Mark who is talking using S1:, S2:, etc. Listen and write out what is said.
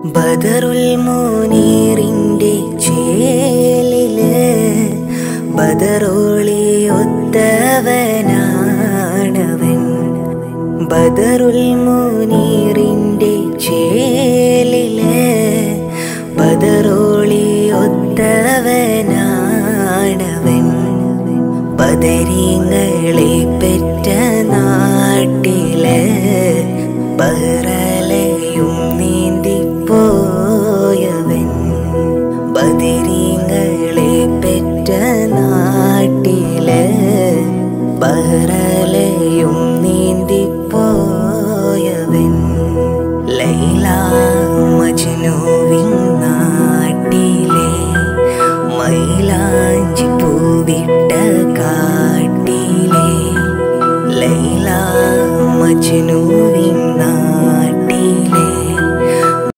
S1: ബദറുൽ മുനീറിൻ്റെ ചേലില് ബദറോളി ഒത്തവനാണവൻ ബദറുൽ മുനീറിൻ്റെ ചേലില് ബദറോളി ഒത്തവനാണവൻ ബദരീങ്ങളെ പെറ്റ നാട്ടില് ബഹ്റലയും നീന്തിപ്പോയവൻ ബദരീങ്ങളെ പെറ്റ നാട്ടില് ബഹ്റലയും നീന്തിപ്പോയവൻ ലൈല മജ്നുവിൻ നാട്ടിലെ മൈലാഞ്ചി പൂവിട്ട കാട്ടിലെ ലൈല മജ്നു